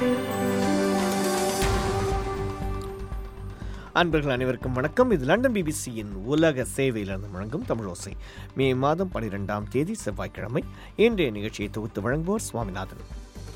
அன்பர்கள் அனைவருக்கும் வணக்கம் இது லண்டன் பிபிசியின் உலக சேவையிலிருந்து வழங்கும் தமிழோசை மே மாதம் பனிரெண்டாம் தேதி செவ்வாய்க்கிழமை இன்றைய நிகழ்ச்சியை தொகுத்து வழங்குவோர் சுவாமிநாதன்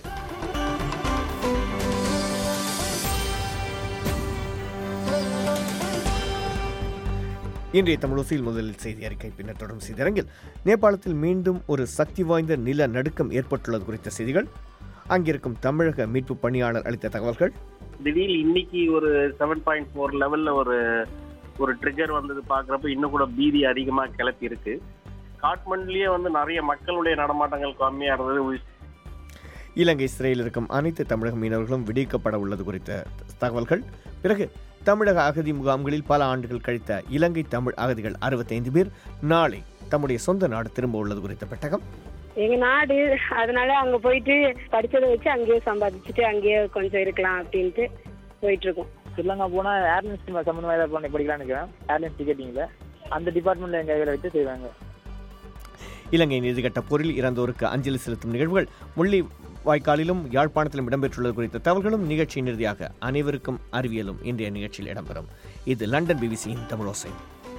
இன்றைய தமிழோசையில் முதலில் செய்தி அறிக்கை பின்னர் தொடரும் செய்தியரங்கில் நேபாளத்தில் மீண்டும் ஒரு சக்தி வாய்ந்த நில நடுக்கம் ஏற்பட்டுள்ளது குறித்த செய்திகள் அங்கிருக்கும் தமிழக மீட்பு பணியாளர் அளித்த தகவல்கள் திடீர் இன்னைக்கு ஒரு செவன் பாயிண்ட் ஃபோர் லெவல்ல ஒரு ஒரு ட்ரிகர் வந்தது பாக்குறப்ப இன்னும் கூட பீதி அதிகமா கிளப்பி இருக்கு காட்மண்ட்லயே வந்து நிறைய மக்களுடைய நடமாட்டங்கள் கம்மியா இருந்தது இலங்கை சிறையில் இருக்கும் அனைத்து தமிழக மீனவர்களும் விடுவிக்கப்பட உள்ளது குறித்த தகவல்கள் பிறகு தமிழக அகதி முகாம்களில் பல ஆண்டுகள் கழித்த இலங்கை தமிழ் அகதிகள் அறுபத்தைந்து பேர் நாளை தம்முடைய சொந்த நாடு திரும்ப உள்ளது குறித்த பெட்டகம் எங்க நாடு அதனால அங்க போயிட்டு படிச்சதை வச்சு அங்கேயே சம்பாதிச்சுட்டு அங்கேயே கொஞ்சம் இருக்கலாம் அப்படின்ட்டு போயிட்டு இருக்கோம் ஸ்ரீலங்கா போனா ஏர்லைன்ஸ் சம்மந்தமாக ஏதாவது பண்ணி படிக்கலாம்னு இருக்கிறேன் ஏர்லைன்ஸ் டிக்கெட்டிங்ல அந்த டிபார்ட்மெண்ட்ல எங்க கையில வச்சு செய்வாங்க இலங்கை நீதிக்கட்ட போரில் இறந்தோருக்கு அஞ்சலி செலுத்தும் நிகழ்வுகள் முள்ளி வாய்க்காலிலும் யாழ்ப்பாணத்திலும் இடம்பெற்றுள்ளது குறித்த தகவல்களும் நிகழ்ச்சியின் இறுதியாக அனைவருக்கும் அறிவியலும் இன்றைய நிகழ்ச்சியில் இடம்பெறும் இது லண்டன் பிபிசியின் தமிழோசை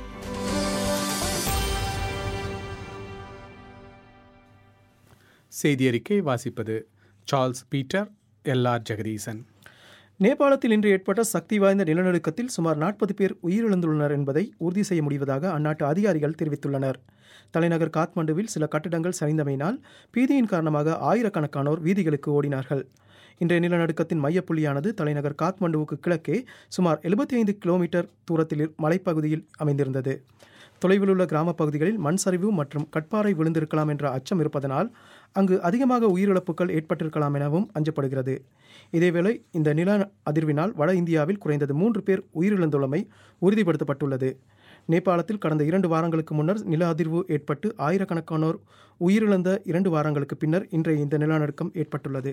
செய்தி அறிக்கை வாசிப்பது சார்ல்ஸ் பீட்டர் எல்ஆர் ஜெகதீசன் நேபாளத்தில் இன்று ஏற்பட்ட சக்தி வாய்ந்த நிலநடுக்கத்தில் சுமார் நாற்பது பேர் உயிரிழந்துள்ளனர் என்பதை உறுதி செய்ய முடிவதாக அந்நாட்டு அதிகாரிகள் தெரிவித்துள்ளனர் தலைநகர் காத்மண்டுவில் சில கட்டிடங்கள் சரிந்தமையினால் பீதியின் காரணமாக ஆயிரக்கணக்கானோர் வீதிகளுக்கு ஓடினார்கள் இன்றைய நிலநடுக்கத்தின் மையப்புள்ளியானது தலைநகர் காத்மண்டுவுக்கு கிழக்கே சுமார் எழுபத்தி ஐந்து கிலோமீட்டர் தூரத்தில் மலைப்பகுதியில் அமைந்திருந்தது தொலைவில் உள்ள கிராமப் பகுதிகளில் மண் சரிவு மற்றும் கட்பாறை விழுந்திருக்கலாம் என்ற அச்சம் இருப்பதனால் அங்கு அதிகமாக உயிரிழப்புகள் ஏற்பட்டிருக்கலாம் எனவும் அஞ்சப்படுகிறது இதேவேளை இந்த நில அதிர்வினால் வட இந்தியாவில் குறைந்தது மூன்று பேர் உயிரிழந்துள்ளமை உறுதிப்படுத்தப்பட்டுள்ளது நேபாளத்தில் கடந்த இரண்டு வாரங்களுக்கு முன்னர் நில அதிர்வு ஏற்பட்டு ஆயிரக்கணக்கானோர் உயிரிழந்த இரண்டு வாரங்களுக்கு பின்னர் இன்றைய இந்த நிலநடுக்கம் ஏற்பட்டுள்ளது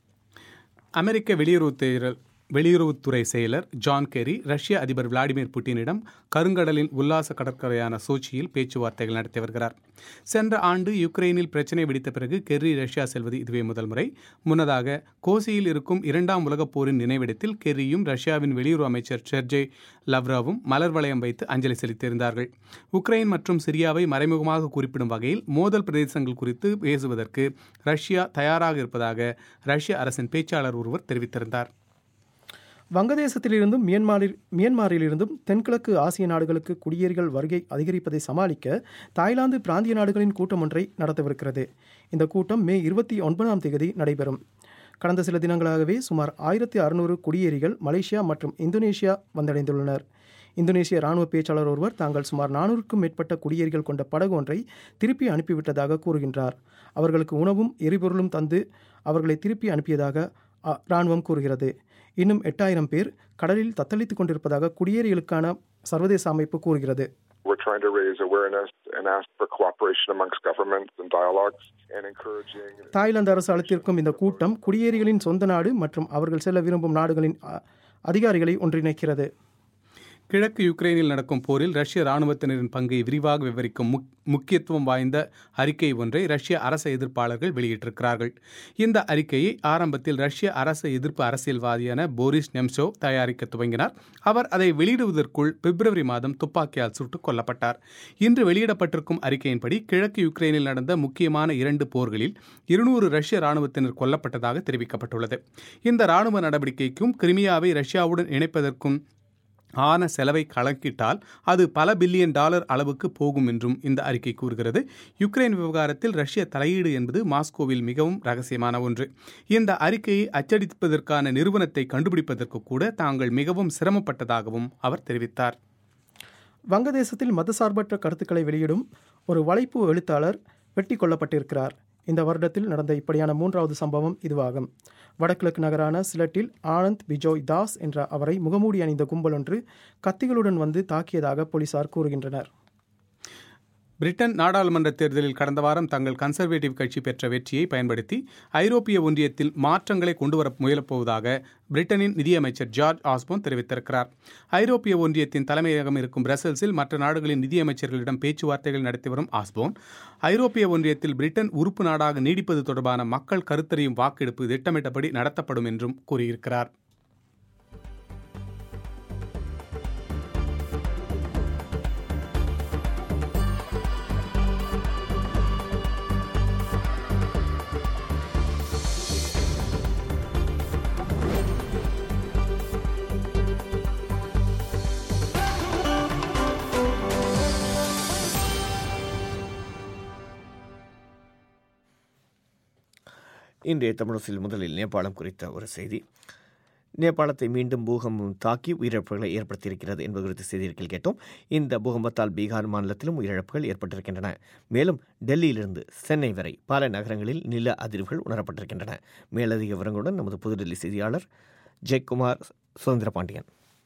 அமெரிக்க வெளியுறவு வெளியுறவுத்துறை செயலர் ஜான் கெரி ரஷ்ய அதிபர் விளாடிமிர் புட்டினிடம் கருங்கடலின் உல்லாச கடற்கரையான சோச்சியில் பேச்சுவார்த்தைகள் நடத்தி வருகிறார் சென்ற ஆண்டு யுக்ரைனில் பிரச்சினை வெடித்த பிறகு கெர்ரி ரஷ்யா செல்வது இதுவே முதல் முறை முன்னதாக கோசியில் இருக்கும் இரண்டாம் உலகப் போரின் நினைவிடத்தில் கெர்ரியும் ரஷ்யாவின் வெளியுறவு அமைச்சர் செர்ஜே லவ்ராவும் மலர் வளையம் வைத்து அஞ்சலி செலுத்தியிருந்தார்கள் உக்ரைன் மற்றும் சிரியாவை மறைமுகமாக குறிப்பிடும் வகையில் மோதல் பிரதேசங்கள் குறித்து பேசுவதற்கு ரஷ்யா தயாராக இருப்பதாக ரஷ்ய அரசின் பேச்சாளர் ஒருவர் தெரிவித்திருந்தார் வங்கதேசத்திலிருந்தும் மியன்மாரில் மியன்மாரிலிருந்தும் தென்கிழக்கு ஆசிய நாடுகளுக்கு குடியேறிகள் வருகை அதிகரிப்பதை சமாளிக்க தாய்லாந்து பிராந்திய நாடுகளின் கூட்டம் ஒன்றை நடத்தவிருக்கிறது இந்த கூட்டம் மே இருபத்தி ஒன்பதாம் தேதி நடைபெறும் கடந்த சில தினங்களாகவே சுமார் ஆயிரத்தி அறுநூறு குடியேறிகள் மலேசியா மற்றும் இந்தோனேஷியா வந்தடைந்துள்ளனர் இந்தோனேசிய ராணுவ பேச்சாளர் ஒருவர் தாங்கள் சுமார் நானூறுக்கும் மேற்பட்ட குடியேறிகள் கொண்ட படகு ஒன்றை திருப்பி அனுப்பிவிட்டதாக கூறுகின்றார் அவர்களுக்கு உணவும் எரிபொருளும் தந்து அவர்களை திருப்பி அனுப்பியதாக இராணுவம் கூறுகிறது இன்னும் எட்டாயிரம் பேர் கடலில் தத்தளித்துக் கொண்டிருப்பதாக குடியேறிகளுக்கான சர்வதேச அமைப்பு கூறுகிறது We're trying to raise awareness and ask for cooperation amongst governments and dialogues and encouraging. Thailand அரசு அளித்திருக்கும் இந்த கூட்டம் குடியேறிகளின் சொந்த நாடு மற்றும் அவர்கள் செல்ல விரும்பும் நாடுகளின் அதிகாரிகளை ஒன்றிணைக்கிறது கிழக்கு யுக்ரைனில் நடக்கும் போரில் ரஷ்ய இராணுவத்தினரின் பங்கை விரிவாக விவரிக்கும் முக் முக்கியத்துவம் வாய்ந்த அறிக்கை ஒன்றை ரஷ்ய அரச எதிர்ப்பாளர்கள் வெளியிட்டிருக்கிறார்கள் இந்த அறிக்கையை ஆரம்பத்தில் ரஷ்ய அரச எதிர்ப்பு அரசியல்வாதியான போரிஸ் நெம்சோ தயாரிக்க துவங்கினார் அவர் அதை வெளியிடுவதற்குள் பிப்ரவரி மாதம் துப்பாக்கியால் சுட்டுக் கொல்லப்பட்டார் இன்று வெளியிடப்பட்டிருக்கும் அறிக்கையின்படி கிழக்கு யுக்ரைனில் நடந்த முக்கியமான இரண்டு போர்களில் இருநூறு ரஷ்ய இராணுவத்தினர் கொல்லப்பட்டதாக தெரிவிக்கப்பட்டுள்ளது இந்த இராணுவ நடவடிக்கைக்கும் கிரிமியாவை ரஷ்யாவுடன் இணைப்பதற்கும் ஆன செலவை கணக்கிட்டால் அது பல பில்லியன் டாலர் அளவுக்கு போகும் என்றும் இந்த அறிக்கை கூறுகிறது யுக்ரைன் விவகாரத்தில் ரஷ்ய தலையீடு என்பது மாஸ்கோவில் மிகவும் ரகசியமான ஒன்று இந்த அறிக்கையை அச்சடிப்பதற்கான நிறுவனத்தை கண்டுபிடிப்பதற்கு கூட தாங்கள் மிகவும் சிரமப்பட்டதாகவும் அவர் தெரிவித்தார் வங்கதேசத்தில் மதசார்பற்ற கருத்துக்களை வெளியிடும் ஒரு வலைப்பு எழுத்தாளர் வெட்டி கொல்லப்பட்டிருக்கிறார் இந்த வருடத்தில் நடந்த இப்படியான மூன்றாவது சம்பவம் இதுவாகும் வடகிழக்கு நகரான சிலட்டில் ஆனந்த் பிஜோய் தாஸ் என்ற அவரை முகமூடி அணிந்த கும்பல் ஒன்று கத்திகளுடன் வந்து தாக்கியதாக போலீசார் கூறுகின்றனர் பிரிட்டன் நாடாளுமன்ற தேர்தலில் கடந்த வாரம் தங்கள் கன்சர்வேட்டிவ் கட்சி பெற்ற வெற்றியை பயன்படுத்தி ஐரோப்பிய ஒன்றியத்தில் மாற்றங்களை கொண்டுவர முயலப்போவதாக பிரிட்டனின் நிதியமைச்சர் ஜார்ஜ் ஆஸ்போன் தெரிவித்திருக்கிறார் ஐரோப்பிய ஒன்றியத்தின் தலைமையகம் இருக்கும் பிரசல்ஸில் மற்ற நாடுகளின் நிதியமைச்சர்களிடம் பேச்சுவார்த்தைகள் நடத்தி வரும் ஆஸ்போன் ஐரோப்பிய ஒன்றியத்தில் பிரிட்டன் உறுப்பு நாடாக நீடிப்பது தொடர்பான மக்கள் கருத்தறியும் வாக்கெடுப்பு திட்டமிட்டபடி நடத்தப்படும் என்றும் கூறியிருக்கிறார் இன்றைய தமிழசில் முதலில் நேபாளம் குறித்த ஒரு செய்தி நேபாளத்தை மீண்டும் பூகம்பம் தாக்கி உயிரிழப்புகளை ஏற்படுத்தியிருக்கிறது என்பது குறித்த செய்திகள் கேட்டோம் இந்த பூகம்பத்தால் பீகார் மாநிலத்திலும் உயிரிழப்புகள் ஏற்பட்டிருக்கின்றன மேலும் டெல்லியிலிருந்து சென்னை வரை பல நகரங்களில் நில அதிர்வுகள் உணரப்பட்டிருக்கின்றன மேலதிக விவரங்களுடன் நமது புதுடெல்லி செய்தியாளர் ஜெயக்குமார் சுதந்திர பாண்டியன்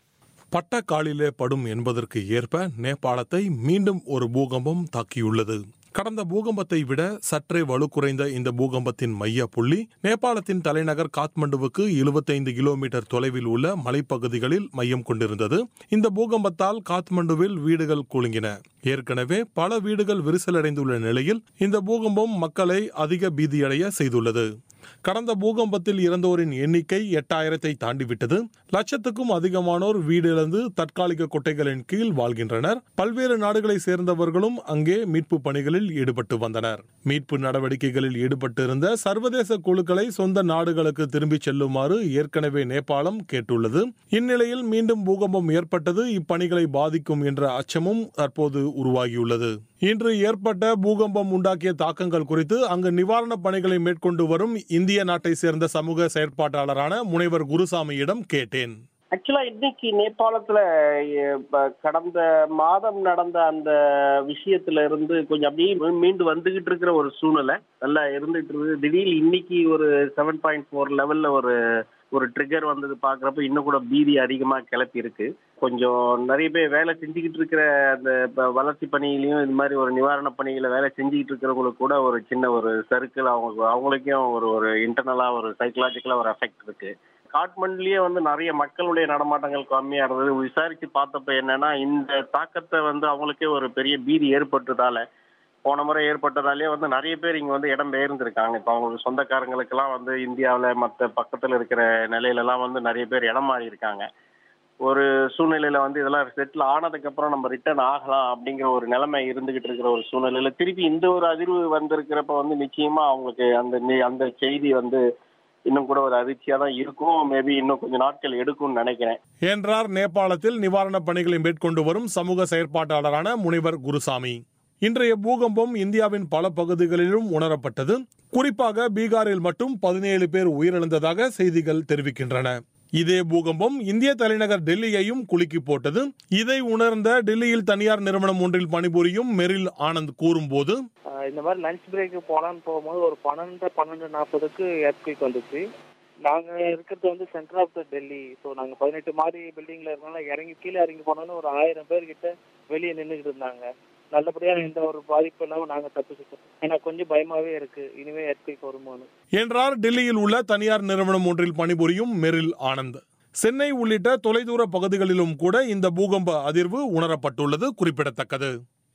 பட்ட காலிலே படும் என்பதற்கு ஏற்ப நேபாளத்தை மீண்டும் ஒரு பூகம்பம் தாக்கியுள்ளது கடந்த பூகம்பத்தை விட சற்றே வலுக்குறைந்த இந்த பூகம்பத்தின் மைய புள்ளி நேபாளத்தின் தலைநகர் காத்மண்டுவுக்கு எழுபத்தைந்து கிலோமீட்டர் தொலைவில் உள்ள மலைப்பகுதிகளில் மையம் கொண்டிருந்தது இந்த பூகம்பத்தால் காத்மண்டுவில் வீடுகள் குலுங்கின ஏற்கனவே பல வீடுகள் விரிசலடைந்துள்ள நிலையில் இந்த பூகம்பம் மக்களை அதிக பீதியடைய செய்துள்ளது கடந்த பூகம்பத்தில் இறந்தோரின் எண்ணிக்கை எட்டாயிரத்தை தாண்டிவிட்டது லட்சத்துக்கும் அதிகமானோர் வீடிழந்து தற்காலிக கொட்டைகளின் கீழ் வாழ்கின்றனர் பல்வேறு நாடுகளை சேர்ந்தவர்களும் அங்கே மீட்பு பணிகளில் ஈடுபட்டு வந்தனர் மீட்பு நடவடிக்கைகளில் ஈடுபட்டிருந்த சர்வதேச குழுக்களை சொந்த நாடுகளுக்கு திரும்பிச் செல்லுமாறு ஏற்கனவே நேபாளம் கேட்டுள்ளது இந்நிலையில் மீண்டும் பூகம்பம் ஏற்பட்டது இப்பணிகளை பாதிக்கும் என்ற அச்சமும் தற்போது உருவாகியுள்ளது இன்று ஏற்பட்ட பூகம்பம் உண்டாக்கிய தாக்கங்கள் குறித்து அங்கு நிவாரணப் பணிகளை மேற்கொண்டு வரும் இந்திய நாட்டை சேர்ந்த சமூக செயற்பாட்டாளரான முனைவர் குருசாமியிடம் கேட்டேன் ஆக்சுவலா இன்னைக்கு நேபாளத்துல எ, ப- கடந்த மாதம் நடந்த அந்த விஷயத்துல இருந்து கொஞ்சம் அப்படியே மீ- மீண்டு வந்துகிட்டு இருக்கிற ஒரு சூழ்நிலை நல்லா இருந்துட்டு இருக்குது திடீர்னு இன்னைக்கு ஒரு செவன் பாயிண்ட் ஃபோர் லெவல்ல ஒரு ஒரு ட்ரிகர் வந்தது பாக்குறப்ப இன்னும் கூட பீதி அதிகமா கிளப்பி இருக்கு கொஞ்சம் நிறைய பேர் வேலை செஞ்சுக்கிட்டு இருக்கிற அந்த ப- வளர்ச்சி பணியிலையும் இது மாதிரி ஒரு நிவாரண பணிகளை வேலை செஞ்சுக்கிட்டு இருக்கிறவங்களுக்கு கூட ஒரு சின்ன ஒரு சர்க்கிள் அவங்க அவங்களுக்கும் ஒரு ஒரு இன்டர்னலா ஒரு சைக்கலாஜிக்கலா ஒரு எஃபெக்ட் இருக்கு காட்மண்ட்லயே வந்து நிறைய மக்களுடைய நடமாட்டங்கள் கம்மியா இருந்தது விசாரிச்சு பார்த்தப்ப என்னன்னா இந்த தாக்கத்தை வந்து அவங்களுக்கே ஒரு பெரிய பீதி ஏற்பட்டதால போன முறை ஏற்பட்டதாலே வந்து நிறைய பேர் இங்க வந்து இடம் பெயர்ந்திருக்காங்க இப்போ அவங்களுக்கு சொந்தக்காரங்களுக்கெல்லாம் வந்து இந்தியாவில் மற்ற பக்கத்துல இருக்கிற நிலையிலலாம் வந்து நிறைய பேர் இடம் மாறி இருக்காங்க ஒரு சூழ்நிலையில வந்து இதெல்லாம் செட்டில் ஆனதுக்கு அப்புறம் நம்ம ரிட்டர்ன் ஆகலாம் அப்படிங்கிற ஒரு நிலைமை இருந்துகிட்டு இருக்கிற ஒரு சூழ்நிலையில திருப்பி இந்த ஒரு அதிர்வு வந்திருக்கிறப்ப வந்து நிச்சயமா அவங்களுக்கு அந்த நி- அந்த செய்தி வந்து இன்னும் கூட ஒரு அதிர்ச்சியா தான் இருக்கும் மேபி இன்னும் கொஞ்சம் நாட்கள் எடுக்கும்னு நினைக்கிறேன் என்றார் நேபாளத்தில் நிவாரணப் பணிகளை மேற்கொண்டு வரும் சமூக செயற்பாட்டாளரான முனைவர் குருசாமி இன்றைய பூகம்பம் இந்தியாவின் பல பகுதிகளிலும் உணரப்பட்டது குறிப்பாக பீகாரில் மட்டும் பதினேழு பேர் உயிரிழந்ததாக செய்திகள் தெரிவிக்கின்றன இதே பூகம்பம் இந்திய தலைநகர் டெல்லியையும் குலுக்கி போட்டது இதை உணர்ந்த டெல்லியில் தனியார் நிறுவனம் ஒன்றில் பணிபுரியும் மெரில் ஆனந்த் கூறும்போது ஆஹ் இந்த மாதிரி லஞ்ச் பிரேக்கு போலான்னு போகும்போது ஒரு பன்னெண்டு பன்னெண்டு நாற்பதுக்கு எர்த்குவிக் வந்துச்சு நாங்கள் இருக்கிறது வந்து centre of the Delhi so நாங்கள் பதினெட்டு மாடி பில்டிங்கில் இருக்கனால இறங்கி கீழே இறங்கி போனாலும் ஒரு ஆயிரம் பேர்கிட்ட வெளியே நின்றுக்கிட்டு இருந்தாங்க நல்லபடியாக எந்த ஒரு பாதிப்பு இல்லாமல் நாங்கள் தப்பிச்சிட்டோம் ஏன்னா கொஞ்சம் பயமாகவே இருக்குது இனிமே எர்த்குவிக் வருமோன்னு என்றார் டெல்லியில் உள்ள தனியார் நிறுவனம் ஒன்றில் பணிபுரியும் மெரில் ஆனந்த் சென்னை உள்ளிட்ட தொலைதூர பகுதிகளிலும் கூட இந்த பூகம்ப அதிர்வு உணரப்பட்டுள்ளது குறிப்பிடத்தக்கது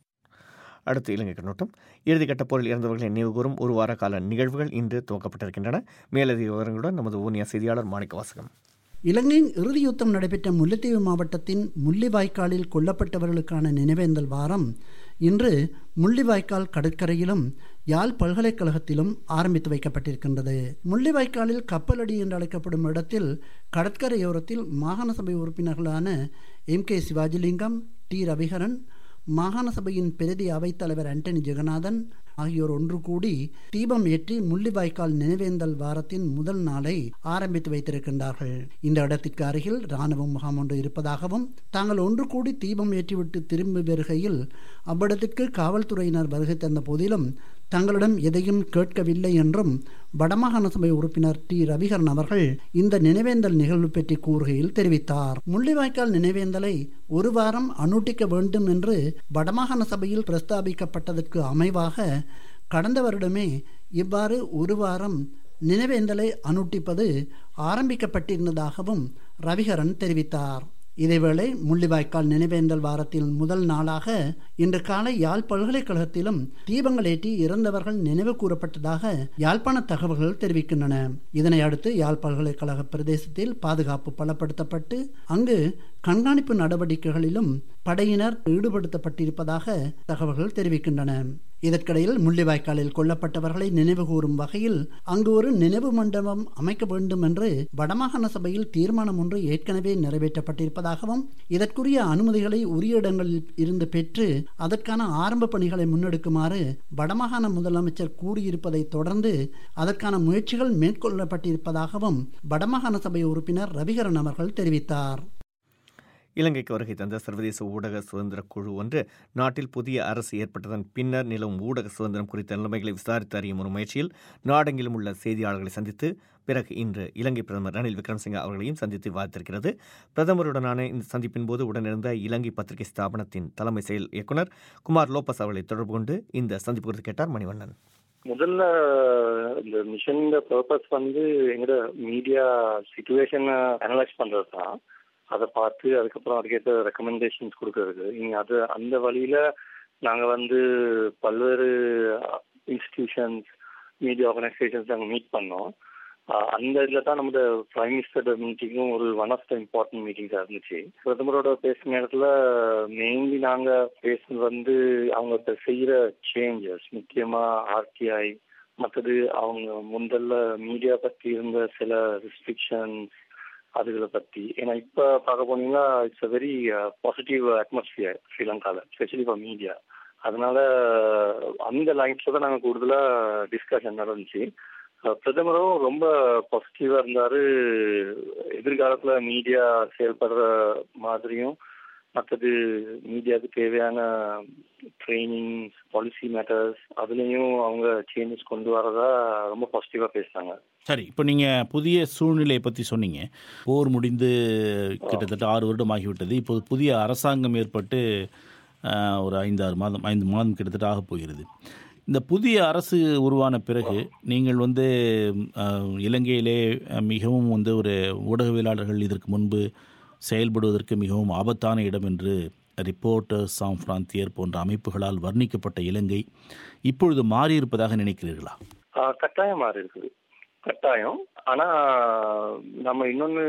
அடுத்து இலங்கை கண்ணோட்டம் இறுதிக்கட்ட போரில் இறந்தவர்களை நினைவுகூரும் ஒரு வார கால நிகழ்வுகள் இன்று துவக்கப்பட்டிருக்கின்றன மேலதிக விவரங்களுடன் நமது ஊனியா செய்தியாளர் மாணிக்க வாசகம் இலங்கையின் இறுதி யுத்தம் நடைபெற்ற முல்லைத்தீவு மாவட்டத்தின் முள்ளிவாய்க்காலில் கொல்லப்பட்டவர்களுக்கான நினைவேந்தல் வாரம் இன்று முள்ளிவாய்க்கால் கடற்கரையிலும் யாழ் பல்கலைக்கழகத்திலும் ஆரம்பித்து வைக்கப்பட்டிருக்கின்றது முள்ளிவாய்க்காலில் கப்பலடி என்று அழைக்கப்படும் இடத்தில் கடற்கரையோரத்தில் மாகாண சபை உறுப்பினர்களான M K Sivajilingam T Ravikaran மாகாண சபையின் பிரதி அவைத்தலைவர் ஆண்டனி ஜெகநாதன் ஆகியோர் ஒன்று கூடி தீபம் ஏற்றி முள்ளிவாய்க்கால் நினைவேந்தல் வாரத்தின் முதல் நாளை ஆரம்பித்து வைத்திருக்கின்றார்கள் இந்த இடத்திற்கு அருகில் இராணுவ முகாம் ஒன்று இருப்பதாகவும் தாங்கள் ஒன்று கூடி தீபம் ஏற்றிவிட்டு திரும்பி வருகையில் அவ்விடத்திற்கு காவல்துறையினர் வருகை தந்த போதிலும் தங்களிடம் எதையும் கேட்கவில்லை என்றும் வடமாகாண சபை உறுப்பினர் டி ரவிகரன் அவர்கள் இந்த நினைவேந்தல் நிகழ்வு பற்றி கூறுகையில் தெரிவித்தார் முள்ளிவாய்க்கால் நினைவேந்தலை ஒரு வாரம் அனுட்டிக்க வேண்டும் என்று வடமாகாண சபையில் பிரஸ்தாபிக்கப்பட்டதற்கு அமைவாக கடந்த வருடமே இவ்வாறு ஒரு வாரம் நினைவேந்தலை அனுட்டிப்பது ஆரம்பிக்கப்பட்டிருந்ததாகவும் ரவிகரன் தெரிவித்தார் இதேவேளை முள்ளிவாய்க்கால் நினைவேந்தல் வாரத்தின் முதல் நாளாக இன்று காலை யாழ் பல்கலைக்கழகத்திலும் தீபங்கள் ஏற்றி இறந்தவர்கள் நினைவு கூறப்பட்டதாக யாழ்ப்பாண தகவல்கள் தெரிவிக்கின்றன இதனை அடுத்து யாழ் பல்கலைக்கழக பிரதேசத்தில் பாதுகாப்பு பலப்படுத்தப்பட்டு அங்கு கண்காணிப்பு நடவடிக்கைகளிலும் படையினர் ஈடுபடுத்தப்பட்டிருப்பதாக தகவல்கள் தெரிவிக்கின்றன இதற்கிடையில் முள்ளிவாய்க்காலில் கொல்லப்பட்டவர்களை நினைவுகூரும் வகையில் அங்கு ஒரு நினைவு மண்டபம் அமைக்க வேண்டும் என்று வடமாகாண சபையில் தீர்மானம் ஒன்று ஏற்கனவே நிறைவேற்றப்பட்டிருப்பதாகவும் இதற்குரிய அனுமதிகளை உரிய இடங்களில் இருந்து பெற்று அதற்கான ஆரம்ப பணிகளை முன்னெடுக்குமாறு வடமாகாண முதலமைச்சர் கூறியிருப்பதை தொடர்ந்து அதற்கான முயற்சிகள் மேற்கொள்ளப்பட்டிருப்பதாகவும் வடமாகாண சபை உறுப்பினர் ரவிகரன் அவர்கள் தெரிவித்தார் இலங்கைக்கு வருகை தந்த சர்வதேச ஊடக சுதந்திர குழு ஒன்று நாட்டில் புதிய அரசு ஏற்பட்டதன் பின்னர் நிலவும் ஊடக சுதந்திரம் குறித்த நிலைமைகளை விசாரித்து அறியும் ஒரு முயற்சியில் நாடெங்கிலும் உள்ள செய்தியாளர்களை சந்தித்து பிறகு இன்று இலங்கை பிரதமர் ரணில் விக்ரமசிங்க அவர்களையும் சந்தித்து விவாதித்திருக்கிறது பிரதமருடனான இந்த சந்திப்பின் போது உடனிருந்த இலங்கை பத்திரிகை ஸ்தாபனத்தின் தலைமை செயல் இயக்குனர் குமார் லோபஸ் அவர்களை தொடர்பு கொண்டு இந்த சந்திப்பு குறித்து கேட்டார் மணிவண்ணன் முதல்ல இந்த மிஷன் பர்பஸ் வந்து எங்களோட மீடியா சுச்சுவேஷனை அனலைஸ் பண்றது தான் அதை பார்த்து அதுக்கப்புறம் அதுக்கேற்ற ரெக்கமெண்டேஷன்ஸ் கொடுக்கறது இனி அது அந்த வழியில நாங்க வந்து பல்வேறு இன்ஸ்டிடியூஷன்ஸ் மீடியா ஆர்கனைசேஷன்ஸ் நாங்கள் மீட் பண்ணோம் ஆஹ் அந்த இதில் தான் நம்ம பிரைம் மினிஸ்டர் மீட்டிங்கும் ஒரு ஒன் ஆஃப் த இம்பார்ட்டன்ட் மீட்டிங்ஸாக இருந்துச்சு பிரதமரோட பேசுன நேரத்தில் மெயின்லி நாங்கள் பேசுனது வந்து அவங்க இப்போ செய்கிற சேஞ்சஸ் முக்கியமாக ஆர்டிஐ மற்றது அவங்க முந்தல்ல மீடியா பற்றி இருந்த சில ரெஸ்ட்ரிக்ஷன்ஸ் அதுகளை பற்றி ஏன்னா இப்போ பார்க்க போனீங்கன்னா it's a very positive atmosphere ஸ்ரீலங்காவில் ஸ்பெஷலி ஃபார் மீடியா அதனால அந்த லைன்ஸில் தான் நாங்கள் கூடுதலாக டிஸ்கஷன் நடந்துச்சு பிரதமரும் ரொம்ப பாசிட்டிவாக இருந்தார் எதிர்காலத்தில் மீடியா செயல்படுற மாதிரியும் மற்றது மீடியாவுக்கு தேவையான ட்ரைனிங் பாலிசி மேட்டர்ஸ் அதுலேயும் அவங்க சேஞ்சஸ் கொண்டு வரதா ரொம்ப பாசிட்டிவாக பேசுனாங்க சரி இப்போ நீங்கள் புதிய சூழ்நிலையை பற்றி சொன்னீங்க போர் முடிந்து கிட்டத்தட்ட ஆறு வருடம் ஆகிவிட்டது இப்போது புதிய அரசாங்கம் ஏற்பட்டு ஆஹ், ஒரு ஐந்து ஆறு மாதம் ஐந்து மாதம் கிட்டத்தட்ட ஆகப் போகிறது இந்த புதிய அரசு உருவான பிறகு நீங்கள் வந்து ஆஹ், இலங்கையிலே மிகவும் வந்து ஒரு ஊடகவியலாளர்கள் இதற்கு முன்பு செயல்படுவதற்கு மிகவும் ஆபத்தான இடம் என்று ரிப்போர்ட்டர்ஸ் சாம் பிராந்தியர் போன்ற அமைப்புகளால் வர்ணிக்கப்பட்ட இலங்கை இப்பொழுது மாறியிருப்பதாக நினைக்கிறீர்களா ஆஹ் கட்டாயம் மாறி இருக்குது கட்டாயம் ஆனா நம்ம இன்னொன்னு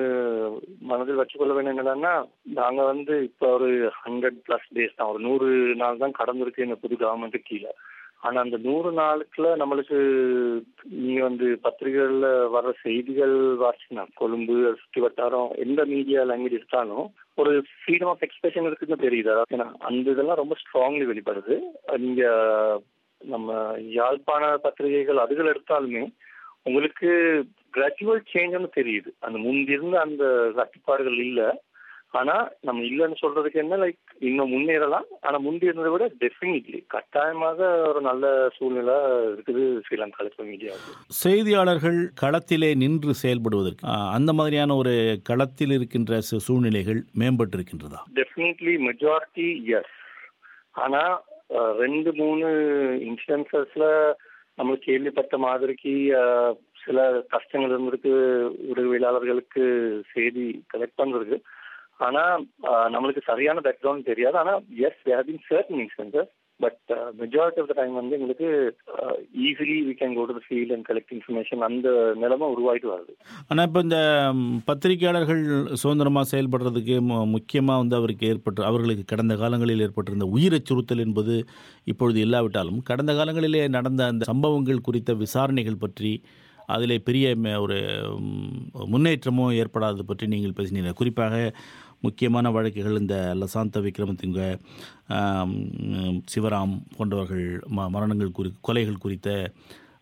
மனதில் வச்சுக்கொள்ள வேண்டிய என்னன்னா நாங்க வந்து இப்ப ஒரு ஹண்ட்ரட் பிளஸ் டேஸ் தான் ஒரு நூறு நாள் தான் கடந்திருக்கு இந்த புது கவர்மெண்ட் கீழே ஆனா அந்த நூறு நாளுக்குள்ள நம்மளுக்கு நீங்க வந்து பத்திரிகைகள்ல வர்ற செய்திகள் வாசினா கொழும்பு சுற்றி வட்டாரம் எந்த மீடியா லாங்குவேஜ் எடுத்தாலும் ஒரு ஃப்ரீடம் ஆஃப் எக்ஸ்பிரஷன் இருக்குன்னு தெரியுது அதாவது ஏன்னா அந்த இதெல்லாம் ரொம்ப ஸ்ட்ராங்லி வெளிப்படுது நீங்க நம்ம யாழ்ப்பாண பத்திரிகைகள் அதுகள் எடுத்தாலுமே உங்களுக்கு கிராஜுவல் சேஞ்சுன்னு தெரியுது அந்த முந்திருந்த அந்த கட்டுப்பாடுகள் இல்ல ஆனா நம்ம இல்லைன்னு சொல்றதுக்கு என்ன லைக் இன்னும் முன்னேறலாம் ஆனா முந்தி இருந்ததை விட டெஃபினெட்லி கட்டாயமாக ஒரு நல்ல சூழ்நிலை இருக்குது ஸ்ரீலங்கா இப்போ மீடியாவுக்கு செய்தியாளர்கள் களத்திலே நின்று செயல்படுவதற்கு ஆஹ், அந்த மாதிரியான ஒரு களத்தில் இருக்கின்ற சு- சூழ்நிலைகள் மேம்பட்டிருக்கின்றதா டெஃபினெட்லி மெஜாரிட்டி எஸ் ஆனா அஹ், ரெண்டு மூணு இன்சிடென்சஸ்ல நம்ம கேள்விப்பட்ட மாதிரிக்கு அஹ், சில கஷ்டங்கள் இருந்திருக்கு ஊடகவியலாளர்களுக்கு செய்தி கலெக்ட் பண்றதுக்கு ஆனா அஹ், நம்மளுக்கு சரியான பேக்ரவுண்ட் தெரியாது ஆனா yes there been certain incidences but majority of the time வந்து எங்களுக்கு easily we can go to field and collect information அந்த நிலைமை உருவாயிட்டு வருது ஆனால் இப்போ இந்த ம், பத்திரிகையாளர்கள் சுதந்திரமாக செயல்படுறதுக்கு மு- முக்கியமாக வந்து அவருக்கு ஏற்பட்டு அவர்களுக்கு கடந்த காலங்களில் ஏற்பட்டிருந்த உயிர் அச்சுறுத்தல் என்பது இப்பொழுது இல்லாவிட்டாலும் கடந்த காலங்களிலே நடந்த அந்த சம்பவங்கள் குறித்த விசாரணைகள் பற்றி அதிலே பெரிய ம- ஒரு ம், முன்னேற்றமோ ஏற்படாதது பற்றி நீங்கள் பேசினீங்க குறிப்பாக முக்கியமான வழக்குகள் இந்த லசாந்த விக்ரமசிங்க ஆம், ம், சிவராம் போன்றவர்கள் ம மரணங்கள் குறி கொலைகள் குறித்த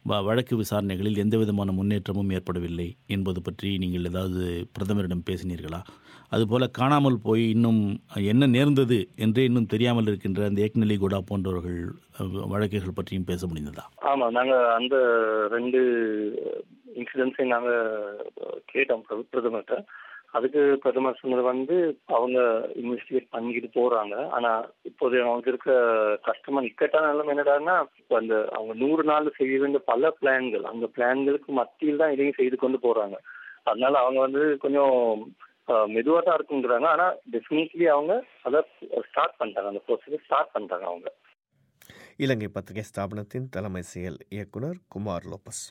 வ- வழக்கு விசாரணைகளில் எந்த விதமான முன்னேற்றமும் ஏற்படவில்லை என்பது பற்றி நீங்கள் ஏதாவது பிரதமரிடம் பேசினீர்களா அதுபோல காணாமல் போய் இன்னும் என்ன நேர்ந்தது என்றே இன்னும் தெரியாமல் இருக்கின்ற அந்த ஏக்னலி குடா போன்றவர்கள் அஹ், வழக்குகள் பற்றியும் பேச முடிந்ததா ஆமா நாங்க அந்த ரெண்டு இன்சிடென்ட்ஸையும் நாங்க கேட்டோம் பிர- பிரதமர்கிட்ட அதுக்கு பிரதமர் சொன்னது வந்து அவங்க இன்வெஸ்டிகேட் பண்ணிக்கிட்டு போறாங்க ஆனா இப்போது அவங்களுக்கு இருக்க கஷ்டமா இக்கட்டான நிலைமை என்னடான்னா இப்போ அந்த அவங்க நூறு நாள் செய்ய வேண்டிய பல பிளான்கள் அந்த பிளான்களுக்கு மத்தியில் தான் இதையும் செய்து கொண்டு போறாங்க அதனால அவங்க வந்து கொஞ்சம் மெதுவாக தான் இருக்குங்கிறாங்க ஆனா டெஃபினெட்லி அவங்க அதை ஸ்டார்ட் பண்ணிட்டாங்க அந்த ப்ரோசஸ் ஸ்டார்ட் பண்ணிட்டாங்க அவங்க இலங்கை பத்திரிகை ஸ்தாபனத்தின் தலைமை செயல் இயக்குனர் குமார் லோபஸ்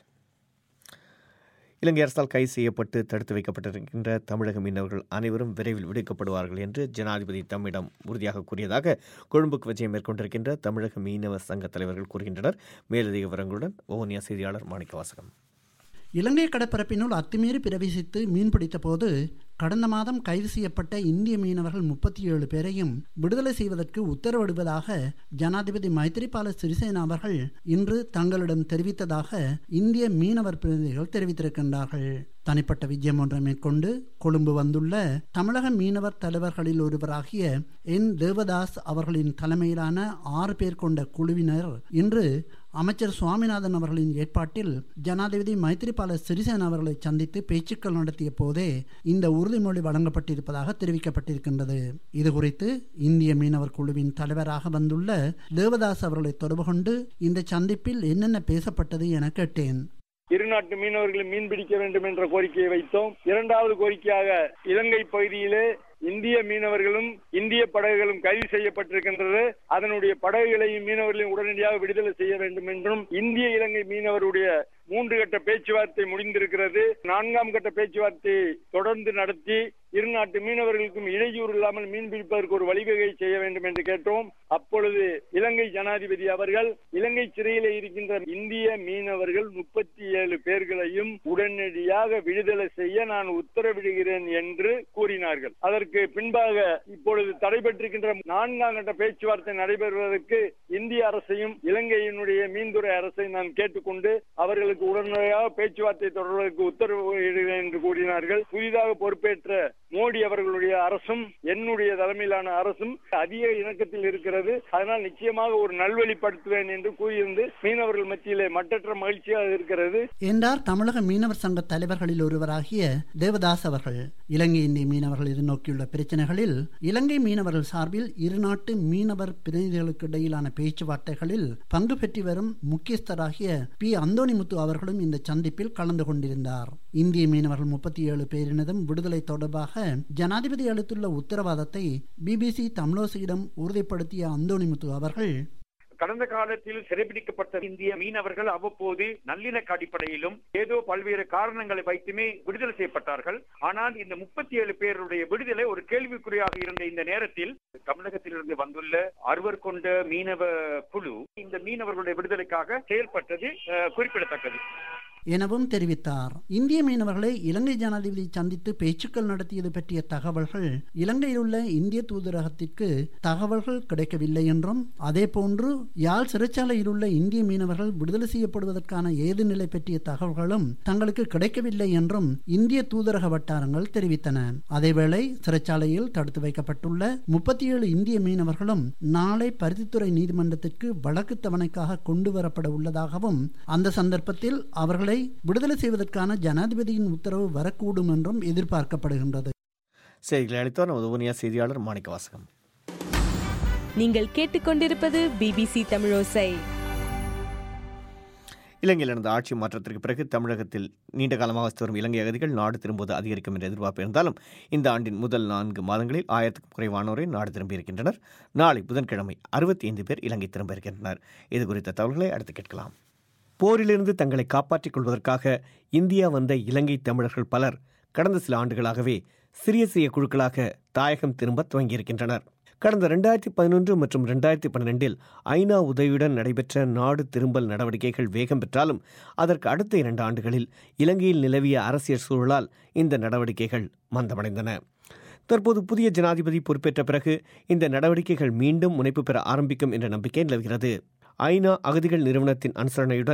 இலங்கை அரசால் கைது செய்யப்பட்டு தடுத்து வைக்கப்பட்டிருக்கின்ற தமிழக மீனவர்கள் அனைவரும் விரைவில் விடுவிக்கப்படுவார்கள் என்று ஜனாதிபதி தம்மிடம் உறுதியாக கூறியதாக கொழும்புக்கு விஜயம் மேற்கொண்டிருக்கின்ற தமிழக மீனவ சங்க தலைவர்கள் கூறுகின்றனர் மேலதிக விவரங்களுடன் ஓனியா செய்தியாளர் மாணிக்கவாசகம் இலங்கை கடற்பரப்பினுள் அத்துமீறி பிரவேசித்து மீன்பிடித்த போது கடந்த மாதம் கைது செய்யப்பட்ட இந்திய மீனவர்கள் முப்பத்தி ஏழு பேரையும் விடுதலை செய்வதற்கு உத்தரவிடுவதாக ஜனாதிபதி மைத்திரிபால சிறிசேனா அவர்கள் இன்று தங்களிடம் தெரிவித்ததாக இந்திய மீனவர் பிரதிநிதிகள் தெரிவித்திருக்கின்றார்கள் தனிப்பட்ட விஜயம் ஒன்றை மேற்கொண்டு கொழும்பு வந்துள்ள தமிழக மீனவர் தலைவர்களில் ஒருவராகிய என் தேவதாஸ் அவர்களின் தலைமையிலான ஆறு பேர் கொண்ட குழுவினர் இன்று அமைச்சர் சுவாமிநாதன் அவர்களின் ஏற்பாட்டில் ஜனாதிபதி மைத்திரிபால சிறிசேனா அவர்களை சந்தித்து பேச்சுக்கள் நடத்திய போதே இந்த உறுதிமொழி வழங்கப்பட்டிருப்பதாக தெரிவிக்கப்பட்டிருக்கின்றது இது குறித்து இந்திய மீனவர் குழுவின் தலைவராக வந்துள்ள தேவதாஸ் அவர்களை தொடர்பு கொண்டு இந்த சந்திப்பில் என்னென்ன பேசப்பட்டது என கேட்டேன் இரு நாட்டு மீனவர்களை மீன் பிடிக்க வேண்டும் என்ற கோரிக்கையை வைத்தோம் இரண்டாவது கோரிக்கையாக இலங்கை பகுதியிலே இந்திய மீனவர்களும் இந்திய படகுகளும் கைது செய்யப்பட்டிருக்கின்றது அதனுடைய படகுகளையும் மீனவர்களையும் உடனடியாக விடுதலை செய்ய வேண்டும் என்றும் இந்திய இலங்கை மீனவருடைய மூன்று கட்ட பேச்சுவார்த்தை முடிந்திருக்கிறது நான்காம் கட்ட பேச்சுவார்த்தையை தொடர்ந்து நடத்தி இரு நாட்டு மீனவர்களுக்கும் இடையூறு இல்லாமல் மீன் பிடிப்பதற்கு ஒரு வழிவகை செய்ய வேண்டும் என்று கேட்டோம் அப்பொழுது இலங்கை ஜனாதிபதி அவர்கள் இலங்கை சிறையிலே இருக்கின்ற இந்திய மீனவர்கள் முப்பத்தி ஏழு பேர்களையும் உடனடியாக விடுதலை செய்ய நான் உத்தரவிடுகிறேன் என்று கூறினார்கள் அதற்கு பின்பாக இப்பொழுது தடைபெற்றிருக்கின்ற நான்காம் கட்ட பேச்சுவார்த்தை நடைபெறுவதற்கு இந்திய அரசையும் இலங்கையினுடைய மீன்துறை அரசையும் நான் கேட்டுக்கொண்டு அவர்களுக்கு உடனடியாக பேச்சுவார்த்தை தொடர்வதற்கு உத்தரவிடுகிறேன் என்று கூறினார்கள் புதிதாக பொறுப்பேற்ற மோடி அவர்களுடைய அரசும் என்னுடைய தலைமையிலான அரசும் அதிக இணக்கத்தில் இருக்கிறது அதனால் நிச்சயமாக ஒரு நல்வழிப்படுத்துவேன் என்று கூறியிருந்து மீனவர்கள் மத்தியிலே மட்டற்ற மகிழ்ச்சியாக இருக்கிறது என்றார் தமிழக மீனவர் சங்க தலைவர்களில் ஒருவராகிய தேவதாஸ் அவர்கள் இலங்கை இந்திய மீனவர்கள் எதிர்நோக்கியுள்ள பிரச்சனைகளில் இலங்கை மீனவர்கள் சார்பில் இரு நாட்டு மீனவர் பிரதிநிதிகளுக்கு இடையிலான பேச்சுவார்த்தைகளில் பங்கு பெற்று வரும் முக்கியஸ்தராகிய பி அந்தோணிமுத்து அவர்களும் இந்த சந்திப்பில் கலந்து கொண்டிருந்தார் இந்திய மீனவர்கள் முப்பத்தி ஏழு பேரினதும் விடுதலை தொடர்பாக ஜனாதிபதி அளித்துள்ள உத்தரவாதத்தை பிபிசி தமிழோசியிடம் உறுதிப்படுத்திய அந்தோணிமுத்து அவர்கள் கடந்த காலத்தில் சிறைபிடிக்கப்பட்ட இந்திய மீனவர்கள் அவ்வப்போது நல்லிணக்க அடிப்படையிலும் ஏதோ பல்வேறு காரணங்களை வைத்துமே விடுதலை செய்யப்பட்டார்கள் ஆனால் இந்த முப்பத்தி ஏழு பேருடைய விடுதலை ஒரு கேள்விக்குறியாக இருந்த இந்த நேரத்தில் தமிழகத்திலிருந்து வந்துள்ள அறுவர் கொண்ட மீனவ குழு இந்த மீனவர்களுடைய விடுதலைக்காக செயல்பட்டது அஹ், குறிப்பிடத்தக்கது எனவும் தெரிவித்தார் இந்திய மீனவர்களை இலங்கை ஜனாதிபதி சந்தித்து பேச்சுக்கள் நடத்தியது பற்றிய தகவல்கள் இலங்கையில் உள்ள இந்திய தூதரகத்திற்கு தகவல்கள் கிடைக்கவில்லை என்றும் அதே போன்று யாழ் சிறைச்சாலையில் உள்ள இந்திய மீனவர்கள் விடுதலை செய்யப்படுவதற்கான ஏது நிலை பற்றிய தகவல்களும் தங்களுக்கு கிடைக்கவில்லை என்றும் இந்திய தூதரக வட்டாரங்கள் தெரிவித்தன அதேவேளை சிறைச்சாலையில் தடுத்து வைக்கப்பட்டுள்ள முப்பத்தி ஏழு இந்திய மீனவர்களும் நாளை பருத்தித்துறை நீதிமன்றத்திற்கு வழக்கு தவணைக்காக கொண்டு வரப்பட உள்ளதாகவும் அந்த சந்தர்ப்பத்தில் அவர்களை விடுதலை செய்வதற்கான ஜனாதிபதியின் உத்தரவு வரக்கூடும் என்றும் எதிர்பார்க்கப்படுகின்றது செய்திகளை அளித்தவர் நமது ஊனியா செய்தியாளர் மாணிக்கவாசகம் நீங்கள் கேட்டுக்கொண்டிருப்பது பிபிசி தமிழோசை இலங்கையில் நடந்த ஆட்சி மாற்றத்திற்கு பிறகு தமிழகத்தில் நீண்ட காலமாக வசித்து வரும் இலங்கை அகதிகள் நாடு திரும்புவது அதிகரிக்கும் என்ற எதிர்பார்ப்பு இருந்தாலும் இந்த ஆண்டின் முதல் நான்கு மாதங்களில் ஆயிரத்துக்கும் குறைவானோரை நாடு திரும்பியிருக்கின்றனர் நாளை புதன்கிழமை அறுபத்தி ஐந்து பேர் இலங்கை திரும்ப இருக்கின்றனர் இது குறித்த தகவல்களை அடுத்து கேட்கலாம் போரிலிருந்து தங்களை காப்பாற்றிக் கொள்வதற்காக இந்தியா வந்த இலங்கை தமிழர்கள் பலர் கடந்த சில ஆண்டுகளாகவே சிறிய சிறிய குழுக்களாக தாயகம் திரும்ப துவங்கியிருக்கின்றனர் கடந்த ரெண்டாயிரத்தி பதினொன்று மற்றும் ரெண்டாயிரத்தி பன்னிரெண்டில் ஐநா உதவியுடன் நடைபெற்ற நாடு திரும்பல் நடவடிக்கைகள் வேகம் பெற்றாலும் அதற்கு அடுத்த இரண்டு ஆண்டுகளில் இலங்கையில் நிலவிய அரசியல் சூழலால் இந்த நடவடிக்கைகள் மந்தமடைந்தன தற்போது புதிய ஜனாதிபதி பொறுப்பேற்ற பிறகு இந்த நடவடிக்கைகள் மீண்டும் முனைப்பு பெற ஆரம்பிக்கும் என்ற நம்பிக்கை நிலவுகிறது ஐநா அகதிகள் நிறுவனத்தின் அனுசரணையுடன்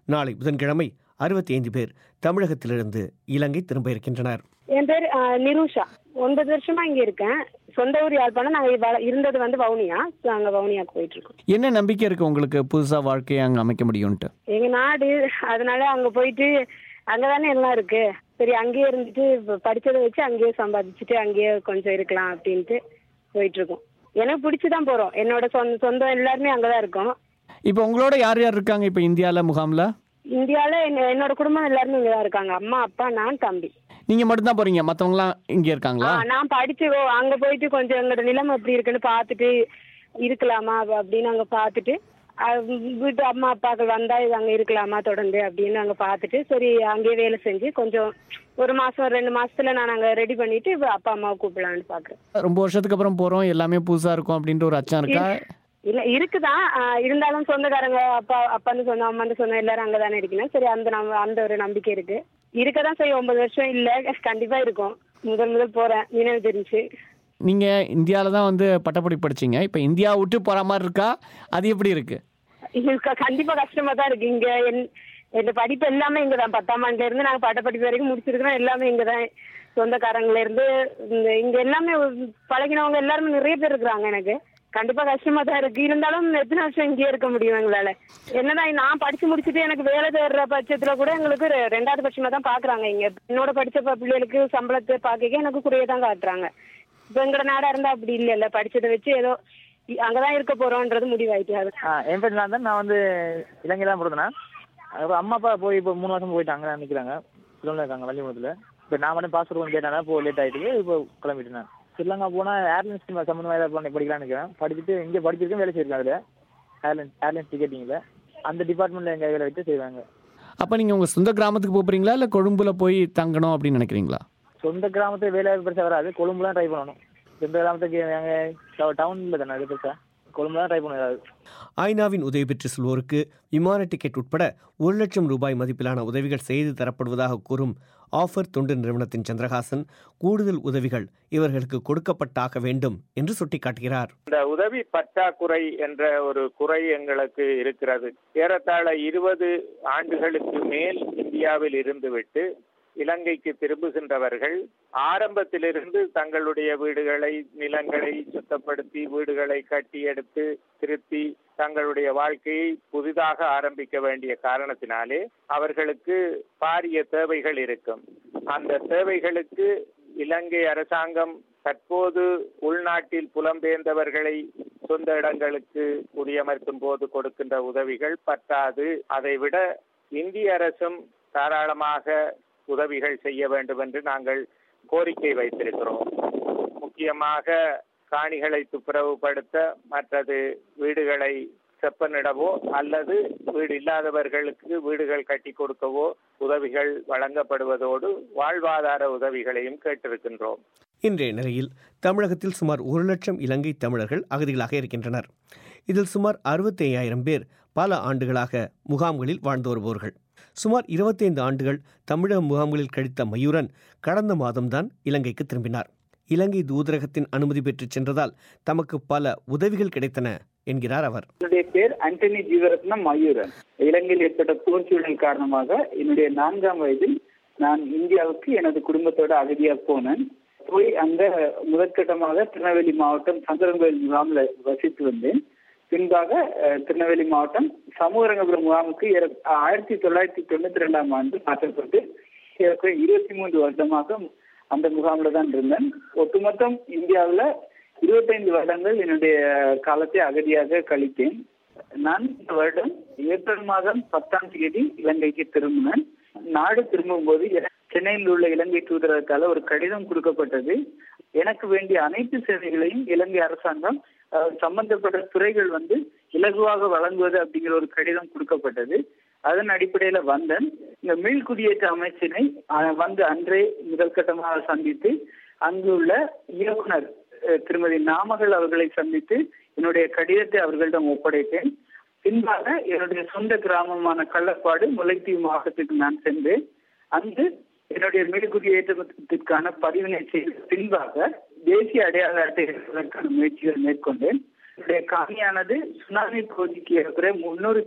நாளை புதன்கிழமை அறுபத்தி ஐந்து பேர் தமிழகத்திலிருந்து இலங்கை திரும்ப இருக்கின்றனர் என் பேர் அஹ், நிரூஷா ஒன்பது வருஷமா இங்க இருக்கேன் சொந்த ஊர் யாழ்ப்பாணம் நாங்க வ- இருந்தது வந்து வவுனியா So, அங்க வவுனியாக்கு போயிட்டு இருக்கோம் என்ன நம்பிக்கை இருக்கு உங்களுக்கு புதுசா வாழ்க்கையை அங்க அமைக்க முடியும்ட்டு எங்க நாடு அதனால அங்க போயிட்டு அங்கதானே எல்லாம் இருக்கு சரி அங்கேயே இருந்துட்டு இப்ப படிச்சதை வச்சு அங்கேயே சம்பாதிச்சுட்டு அங்கேயே கொஞ்சம் இருக்கலாம் அப்படின்ட்டு போயிட்டு இருக்கோம் எனக்கு பிடிச்சுதான் போறோம் என்னோட சொந்த சொந்தம் எல்லாருமே அங்கதான் இருக்கோம் இப்போ உங்களோட யார் யார் இருக்காங்க இப்போ இந்தியாவில் முகாமில் இந்தியால என்ன- என்னோட குடும்பம் எல்லாருமே இங்கதான் இருக்காங்க அம்மா அப்பா நான் தம்பி நீங்கள் மட்டும்தான் போறீங்க மற்றவங்களாம் இங்கே இருக்காங்களா ஆ, நான் படிச்சு ஓ, அங்க போயிட்டு கொஞ்சம் எங்களோட நிலைமை எப்படி இருக்குன்னு பார்த்துட்டு இருக்கலாமா அப்ப- அப்படின்னு அங்க பார்த்துட்டு அஹ், வீட்டு அம்மா அப்பாக்கள் வந்தா இது அங்க இருக்கலாமா தொடர்ந்து அப்படின்னு அங்க பார்த்துட்டு சரி அங்கேயே வேலை செஞ்சு கொஞ்சம் ஒரு மாசம் ரெண்டு மாசத்துல நான் அங்க ரெடி பண்ணிட்டு இப்ப அப்பா அம்மாவை கூப்பிடலான்னு பாக்குறேன் ரொம்ப வருஷத்துக்கு அப்புறம் போகிறோம் எல்லாமே புதுசாக இருக்கும் அப்படின்ற ஒரு அச்சம் இருக்கா இல்ல இருக்குதான் ஆ, இருந்தாலும் சொந்தக்காரங்க அப்பா அப்பான்னு சொன்ன அம்மான்னு சொன்ன எல்லாரும் அங்கதானே இருக்கணும் சரி அந்த நம்ப அந்த ஒரு நம்பிக்கை இருக்கு இருக்கதான் சரி ஒன்பது வருஷம் இல்ல கண்டிப்பா இருக்கும் முதல் முதல் போறேன் நினைவு தெரிஞ்சு நீங்கள் இந்தியாவில் தான் வந்து பட்டப்படிப்பு படிச்சீங்க இப்போ இந்தியா விட்டு போகிற மாதிரி இருக்கா அது எப்படி இருக்கு இது க- கண்டிப்பா கஷ்டமா தான் இருக்கு இங்க என் என் படிப்பு எல்லாமே இங்கதான் பத்தாம் ஆண்டுல இருந்து நாங்க பட்டப்படிப்பு வரைக்கும் முடிச்சிருக்கிறோம் எல்லாமே இங்கதான் சொந்தக்காரங்கல இருந்து இந்த இங்க எல்லாமே பழகினவங்க எல்லாருமே நிறைய பேர் இருக்கிறாங்க எனக்கு கண்டிப்பா கஷ்டமா தான் இருக்கு இருந்தாலும் எத்தனை வருஷம் இங்கேயே இருக்க முடியும் எங்களால என்னதான் நான் படிச்சு முடிச்சுட்டு எனக்கு வேலை தேடுற பட்சத்துல கூட எங்களுக்கு ரெ- ரெண்டாவது பட்சமா தான் பாக்குறாங்க இங்க என்னோட படிச்ச ப- பிள்ளைகளுக்கு சம்பளத்தை பாக்க எனக்கு குறைய தான் காட்டுறாங்க இப்ப எங்கட நாடா இருந்தா அப்படி இல்லைல்ல படிச்சதை வச்சு ஏதோ இ- அங்கதான் இருக்க போறோம்ன்றது முடிவாயிட்டு அது ஆ என் பேர் நான் தான் நான் வந்து இலங்கை தான் பிறந்தேன் அப்புறம் அம்மா அப்பா போய் இப்போ மூணு வருஷம் போயிட்டு அங்கே நிற்கிறாங்க ஸ்ரீலங்கா இருக்காங்க வள்ளிமுகத்தில் இப்போ நான் மட்டும் பாஸ்போர்ட் கொஞ்சம் கேட்டேன் இப்போ லேட் ஆகிட்டு இப்போ கிளம்பிட்டு நான் ஸ்ரீலங்கா போனால் ஏர்லைன்ஸ் சம்மந்தமாக ஏதாவது பண்ணி படிக்கலாம்னு நிற்கிறேன் படிச்சுட்டு இங்கே படிச்சிருக்கேன் வேலை செய்யிருக்கேன் அதில் ஏர்லைன்ஸ் ஏர்லைன்ஸ் டிக்கெட்டிங்கில் அந்த டிபார்ட்மெண்ட்டில் எங்கள் வேலை வச்சு செய்வாங்க அப்போ நீங்கள் உங்கள் சொந்த கிராமத்துக்கு போகிறீங்களா இல்லை கொழும்புல போய் தங்கணும் அப்படின்னு நினைக்கிறீங்களா சொந்த கிராமத்து வேலை பெருசாக வராது கொழும்பு தான் ட்ரை பண்ணணும் சொந்த கிராமத்துக்கு எங்கள் டவுனில் தானே அது பெருசாக கொழும்பு தான் ட்ரை பண்ண ஏதாவது ஐநாவின் உதவி பெற்று செல்வோருக்கு விமான டிக்கெட் உட்பட ஒரு லட்சம் ரூபாய் மதிப்பிலான உதவிகள் செய்து தரப்படுவதாக கூறும் ஆஃபர் தொண்டு நிறுவனத்தின் சந்திரஹாசன் கூடுதல் உதவிகள் இவர்களுக்கு கொடுக்கப்பட்டாக வேண்டும் என்று சுட்டிக்காட்டுகிறார் இந்த உதவி பற்றாக்குறை என்ற ஒரு குறை எங்களுக்கு இருக்கிறது ஏறத்தாழ இருபது ஆண்டுகளுக்கு மேல் இந்தியாவில் இருந்துவிட்டு இலங்கைக்கு திரும்புகின்றவர்கள் ஆரம்பத்திலிருந்து தங்களுடைய வீடுகளை நிலங்களை சுத்தப்படுத்தி வீடுகளை கட்டி எடுத்து திருத்தி தங்களுடைய வாழ்க்கையை புதிதாக ஆரம்பிக்க வேண்டிய காரணத்தினாலே அவர்களுக்கு பாரிய தேவைகள் இருக்கும் அந்த தேவைகளுக்கு இலங்கை அரசாங்கம் தற்போது உள்நாட்டில் புலம்பெயர்ந்தவர்களை சொந்த இடங்களுக்கு குடியமர்த்தும் போது கொடுக்கின்ற உதவிகள் பத்தாது அதைவிட இந்திய அரசும் தாராளமாக உதவிகள் செய்ய வேண்டும் என்று நாங்கள் கோரிக்கை வைத்திருக்கிறோம் முக்கியமாக காணிகளை துப்புரவுபடுத்த மற்றது வீடுகளை செப்பனிடவோ அல்லது வீடு இல்லாதவர்களுக்கு வீடுகள் கட்டி கொடுக்கவோ உதவிகள் வழங்கப்படுவதோடு வாழ்வாதார உதவிகளையும் கேட்டிருக்கின்றோம் இன்றைய நிலையில் தமிழகத்தில் சுமார் ஒரு லட்சம் இலங்கை தமிழர்கள் அகதிகளாக இருக்கின்றனர் இதில் சுமார் அறுபத்தி ஐயாயிரம் பேர் பல ஆண்டுகளாக முகாம்களில் வாழ்ந்து வருபவர்கள் சுமார் இருபத்தைந்து ஆண்டுகள் தமிழக முகாம்களில் கழித்த மயூரன் கடந்த மாதம்தான் இலங்கைக்கு திரும்பினார் இலங்கை தூதரகத்தின் அனுமதி பெற்றுச் சென்றதால் தமக்கு பல உதவிகள் கிடைத்தன என்கிறார் அவர் என்னுடைய பேர் ஆண்டனி ஜீவரத்னம் மயூரன் இலங்கையில் ஏற்பட்ட போர் சூழல் காரணமாக என்னுடைய நான்காம் வயதில் நான் இந்தியாவுக்கு எனது குடும்பத்தோட அகதியா போனேன் போய் அங்க முதற்கட்டமாக திருநெல்வேலி மாவட்டம் சங்கரங்கோயில் முகாமில் வசித்து வந்தேன் பின்பாக அஹ், திருநெல்வேலி மாவட்டம் சமூகரங்கபுரம் முகாமுக்கு ஏற- ஆயிரத்தி தொள்ளாயிரத்தி தொண்ணூத்தி ரெண்டாம் ஆண்டு மாற்றப்பட்டு ஏறக்குறைய இருபத்தி மூன்று வருடமாக அந்த முகாமில் தான் இருந்தேன் ஒட்டுமொத்தம் இந்தியாவில் இருபத்தைந்து வருடங்கள் என்னுடைய காலத்தை அகதியாக கழித்தேன் நான் இந்த வருடம் ஏப்ரல் மாதம் பத்தாம் தேதி இலங்கைக்கு திரும்பினேன் நாடு திரும்பும் போது சென்னையில் உள்ள இலங்கை தூதரகத்தால ஒரு கடிதம் கொடுக்கப்பட்டது எனக்கு வேண்டிய அனைத்து சேவைகளையும் இலங்கை அரசாங்கம் அஹ், சம்பந்தப்பட்ட துறைகள் வந்து இலகுவாக வழங்குவது அப்படிங்கிற ஒரு கடிதம் கொடுக்கப்பட்டது அதன் அடிப்படையில வந்தேன் இந்த மீள்குடியேற்ற அமைச்சினை அஹ், வந்து அன்றே முதல் கட்டமாக சந்தித்து அங்குள்ள இயக்குனர் அஹ், திருமதி நாமகள் அவர்களை சந்தித்து என்னுடைய கடிதத்தை அவர்களிடம் ஒப்படைத்தேன் பின்பாக என்னுடைய சொந்த கிராமமான கள்ளப்பாடு முல்லைத்தீவு மாவட்டத்துக்கு நான் சென்றேன் அங்கு என்னுடைய மீள்குடியேற்றத்திற்கான பதிவினை செய்த பின்பாக தேசிய அடையாள அட்டை எடுப்பதற்கான முயற்சிகள் மேற்கொண்டேன் என்னுடைய காணியானது சுனாமி பகுதிக்கு இருக்கிற முன்னூறு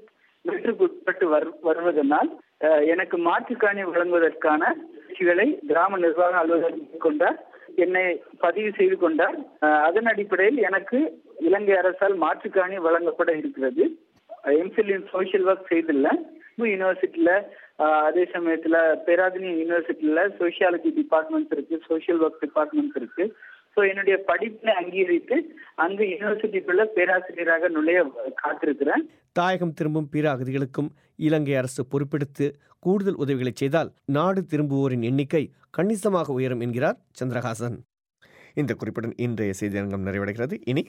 வெற்றுக்கு உட்பட்டு வர்- வருவதனால் அஹ், எனக்கு மாற்றுக்காணி வழங்குவதற்கான முயற்சிகளை கிராம நிர்வாக அலுவலர் மேற்கொண்டார் என்னை பதிவு செய்து கொண்டார் அஹ், அதன் அடிப்படையில் எனக்கு இலங்கை அரசால் மாற்றுக்காணி வழங்கப்பட இருக்கிறது எம்ஃபில் இன் சோஷியல் ஒர்க் செய்துள்ள யூனிவர்சிட்டியில அதே சமயத்துல பேராதனி யூனிவர்சிட்டியில சோஷியாலஜி டிபார்ட்மெண்ட்ஸ் இருக்கு சோஷியல் ஒர்க் டிபார்ட்மெண்ட்ஸ் இருக்கு ஸோ என்னுடைய படிப்பினை அங்கீகரித்து அங்கு யூனிவர்சிட்டிக்குள்ள பேராசிரியராக நுழைய காத்திருக்கிறேன் தாயகம் திரும்பும் பிற அகதிகளுக்கும் இலங்கை அரசு பொறுப்பெடுத்து கூடுதல் உதவிகளை செய்தால் நாடு திரும்புவோரின் எண்ணிக்கை கணிசமாக உயரும் என்கிறார் சந்திரஹாசன் இந்த குறிப்புடன் இன்றைய செய்தியரங்கம் நிறைவடைகிறது இனி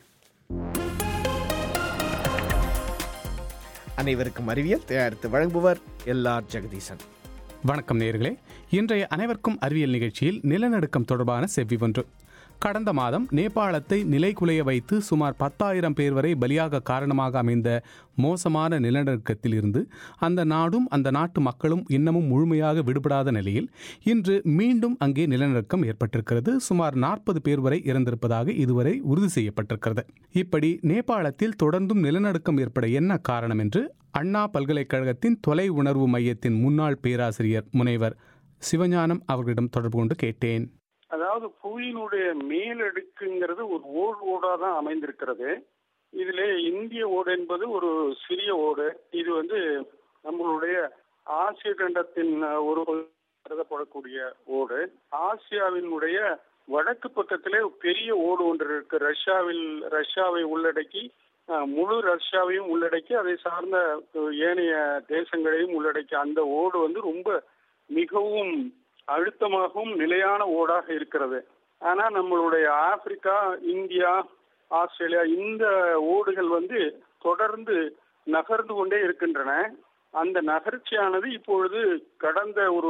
அனைவருக்கும் அறிவியல் தயாரித்து வழங்குபவர் எல்ஆர் ஜெகதீசன் வணக்கம் நேயர்களே இன்றைய அனைவருக்கும் அறிவியல் நிகழ்ச்சியில் நிலநடுக்கம் தொடர்பான செவ்வி ஒன்று கடந்த மாதம் நேபாளத்தை நிலைகுலைய வைத்து சுமார் பத்தாயிரம் பேர் வரை பலியாக காரணமாக அமைந்த மோசமான நிலநடுக்கத்தில் இருந்து அந்த நாடும் அந்த நாட்டு மக்களும் இன்னமும் முழுமையாக விடுபடாத நிலையில் இன்று மீண்டும் அங்கே நிலநடுக்கம் ஏற்பட்டிருக்கிறது சுமார் நாற்பது பேர் வரை இறந்திருப்பதாக இதுவரை உறுதி செய்யப்பட்டிருக்கிறது இப்படி நேபாளத்தில் தொடர்ந்தும் நிலநடுக்கம் ஏற்பட என்ன காரணம் என்று அண்ணா பல்கலைக்கழகத்தின் தொலை உணர்வு மையத்தின் முன்னாள் பேராசிரியர் முனைவர் சிவஞானம் அவர்களிடம் தொடர்பு கொண்டு கேட்டேன் அதாவது புவியினுடைய மேலடுக்குங்கிறது ஒரு ஓடு ஓடா தான் அமைந்திருக்கிறது இதுல இந்திய ஓடு என்பது ஒரு சிறிய ஓடு இது வந்து நம்மளுடைய ஆசிய கண்டத்தின் அஹ், ஒரு பகுதி கருதப்படக்கூடிய ஓடு ஆசியாவினுடைய வடக்கு பக்கத்திலே பெரிய ஓடு ஒன்று இருக்கு ரஷ்யாவில் ரஷ்யாவை உள்ளடக்கி அஹ், முழு ரஷ்யாவையும் உள்ளடக்கி அதை சார்ந்த அஹ், ஏனைய தேசங்களையும் உள்ளடக்கி அந்த ஓடு வந்து ரொம்ப மிகவும் அழுத்தமாகவும் நிலையான ஓடாக இருக்கிறது ஆனா நம்மளுடைய ஆப்பிரிக்கா இந்தியா ஆஸ்திரேலியா இந்த ஓடுகள் வந்து தொடர்ந்து நகர்ந்து கொண்டே இருக்கின்றன அந்த நகர்ச்சியானது இப்பொழுது கடந்த ஒரு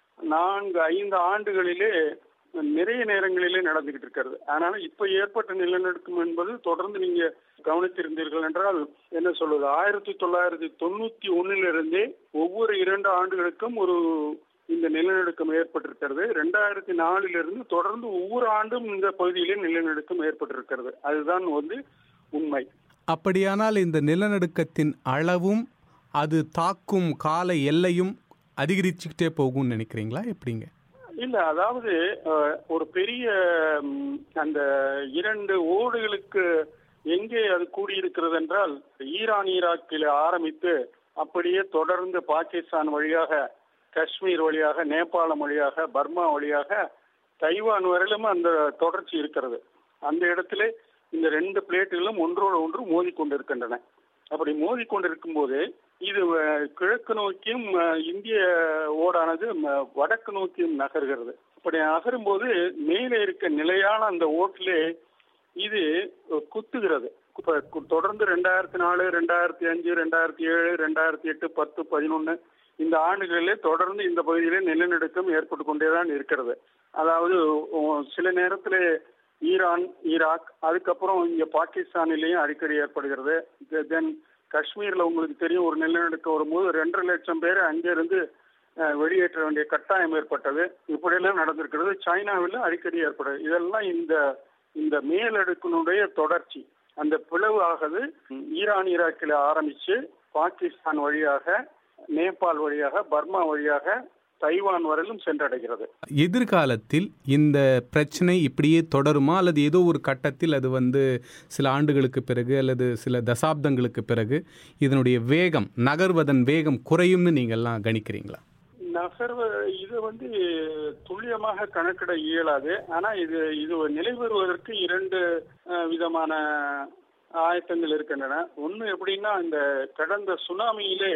நான்கு ஐந்து ஆண்டுகளிலே நிறைய நேரங்களிலே நடந்துகிட்டு இருக்கிறது அதனால இப்ப ஏற்பட்ட நிலநடுக்கம் என்பது தொடர்ந்து நீங்க கவனித்திருந்தீர்கள் என்றால் என்ன சொல்வது ஆயிரத்தி தொள்ளாயிரத்தி தொண்ணூத்தி ஒன்னிலிருந்தே ஒவ்வொரு இரண்டு ஆண்டுகளுக்கும் ஒரு இந்த நிலநடுக்கம் ஏற்பட்டிருக்கிறது ரெண்டாயிரத்தி நாலிலிருந்து தொடர்ந்து ஒவ்வொரு ஆண்டும் இந்த பகுதியிலே நிலநடுக்கம் ஏற்பட்டிருக்கிறது அதுதான் வந்து உண்மை அப்படியானால் இந்த நிலநடுக்கத்தின் அளவும் அது தாக்கும் கால எல்லையும் அதிகரிச்சுக்கிட்டே போகும்னு நினைக்கிறீங்களா எப்படிங்க இல்ல அதாவது அஹ், ஒரு பெரிய ம், அந்த இரண்டு ஓடுகளுக்கு எங்கே அது கூடியிருக்கிறது என்றால் ஈரான் ஈராக்கில் ஆரம்பித்து அப்படியே தொடர்ந்து பாகிஸ்தான் வழியாக காஷ்மீர் வழியாக நேபாளம் வழியாக பர்மா வழியாக தைவான் வரையிலும் அந்த தொடர்ச்சி இருக்கிறது அந்த இடத்திலே இந்த ரெண்டு பிளேட்டுகளும் ஒன்றோடு ஒன்று மோதிக்கொண்டிருக்கின்றன அப்படி மோதிக்கொண்டிருக்கும் போது இது அஹ், கிழக்கு நோக்கியும் அஹ், இந்திய ஓடானது ம- வடக்கு நோக்கியும் நகர்கிறது அப்படி நகரும் போது மேலே இருக்க நிலையான அந்த ஓட்டிலே இது குத்துகிறது இப்ப கு- தொடர்ந்து ரெண்டாயிரத்தி நாலு ரெண்டாயிரத்தி அஞ்சு ரெண்டாயிரத்தி ஏழு ரெண்டாயிரத்தி எட்டு பத்து பதினொன்னு இந்த ஆண்டுகளிலே தொடர்ந்து இந்த பகுதியிலே நிலநடுக்கம் ஏற்பட்டு கொண்டேதான் இருக்கிறது அதாவது உ- சில நேரத்திலே ஈரான் ஈராக் அதுக்கப்புறம் இங்க பாகிஸ்தானிலேயும் அடிக்கடி ஏற்படுகிறது தென் காஷ்மீர்ல உங்களுக்கு தெரியும் ஒரு நிலநடுக்கம் வரும்போது ரெண்டரை லட்சம் பேர் அங்கிருந்து அஹ், வெளியேற்ற வேண்டிய கட்டாயம் ஏற்பட்டது இப்படியெல்லாம் நடந்திருக்கிறது சைனாவில் அடிக்கடி ஏற்படுது இதெல்லாம் இந்த இந்த மேலடுக்கினுடைய தொடர்ச்சி அந்த பிளவு ஆகுது ஈரான் ஈராக்கில் ஆரம்பிச்சு பாகிஸ்தான் வழியாக நேபாள் வழியாக பர்மா வழியாக தைவான் வரையிலும் சென்றடைகிறது எதிர்காலத்தில் இந்த பிரச்சனை இப்படியே தொடருமா அல்லது ஏதோ ஒரு கட்டத்தில் அது வந்து சில ஆண்டுகளுக்கு பிறகு அல்லது சில தசாப்தங்களுக்கு பிறகு இதனுடைய வேகம் நகர்வதன் வேகம் குறையும்னு நீங்கள்லாம் கணிக்கிறீங்களா நகர்வ இது வந்து துல்லியமாக கணக்கிட இயலாது ஆனா இது இது நிலை பெறுவதற்கு இரண்டு அஹ், விதமான ஆயத்தங்கள் இருக்கின்றன ஒண்ணு எப்படின்னா இந்த கடந்த சுனாமியிலே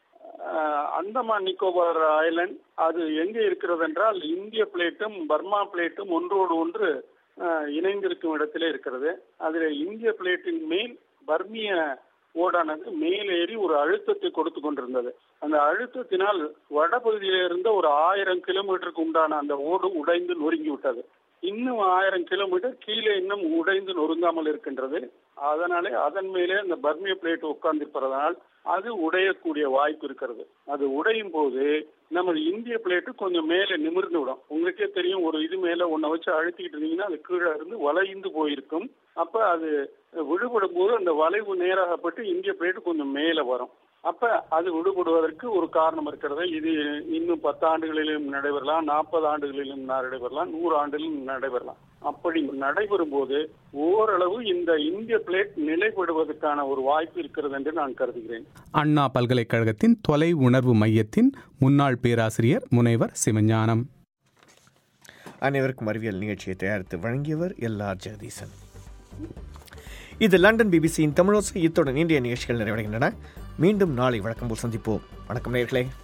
அஹ், அந்தமான் நிக்கோபார் ஐலண்ட் அது எங்கே இருக்கிறது என்றால் இந்திய பிளேட்டும் பர்மா பிளேட்டும் ஒன்றோடு ஒன்று அஹ், இணைந்திருக்கும் இடத்திலே இருக்கிறது அதில் இந்திய பிளேட்டின் மேல் பர்மிய ஓடானது மேலேறி ஒரு அழுத்தத்தை கொடுத்து கொண்டிருந்தது அந்த அழுத்தத்தினால் வடபகுதியில இருந்த ஒரு ஆயிரம் கிலோமீட்டருக்கு உண்டான அந்த ஓடு உடைந்து நொறுங்கி விட்டது இன்னும் ஆயிரம் கிலோமீட்டர் கீழே இன்னும் உடைந்து நொறுங்காமல் இருக்கின்றது அதனாலே அதன் மேலே அந்த பர்மிய பிளேட் உட்கார்ந்திருப்பதனால் அது உடையக்கூடிய வாய்ப்பு இருக்கிறது அது உடையும் போது நமது இந்திய பிளேட்டு கொஞ்சம் மேலே நிமிர்ந்து விடும் உங்களுக்கே தெரியும் ஒரு இது மேல ஒன்ன வச்சு அழுத்திக்கிட்டு இருந்தீங்கன்னா அது கீழே இருந்து வளைந்து போயிருக்கும் அப்ப அது விடுபடும் போது அந்த வளைவு நேராகப்பட்டு இந்திய பிளேட்டு கொஞ்சம் மேலே வரும் அப்ப அது விடுபடுவதற்கு ஒரு காரணம் இருக்கிறது இது இன்னும் பத்து ஆண்டுகளிலும் நடைபெறலாம் நாற்பது ஆண்டுகளிலும் நடைபெறலாம் நூறு ஆண்டிலும் நடைபெறலாம் அப்படி நடைபெறும் போது ஓரளவு இந்த இந்திய பிளேட் நிலைப்படுவதற்கான ஒரு வாய்ப்பு இருக்கிறது என்று நான் கருதுகிறேன் அண்ணா பல்கலைக்கழகத்தின் தொலை உணர்வு மையத்தின் முன்னாள் பேராசிரியர் முனைவர் சிவஞானம் அனைவருக்கும் அறிவியல் நிகழ்ச்சியை தயாரித்து வழங்கியவர் எல் ஆர் ஜெகதீசன் இது லண்டன் பிபிசியின் தமிழோசை இத்துடன் இந்திய நிகழ்ச்சிகள் நிறைவடைகின்றன மீண்டும் நாளை வழக்கம் போல் சந்திப்போம் வணக்கம் நேர்களே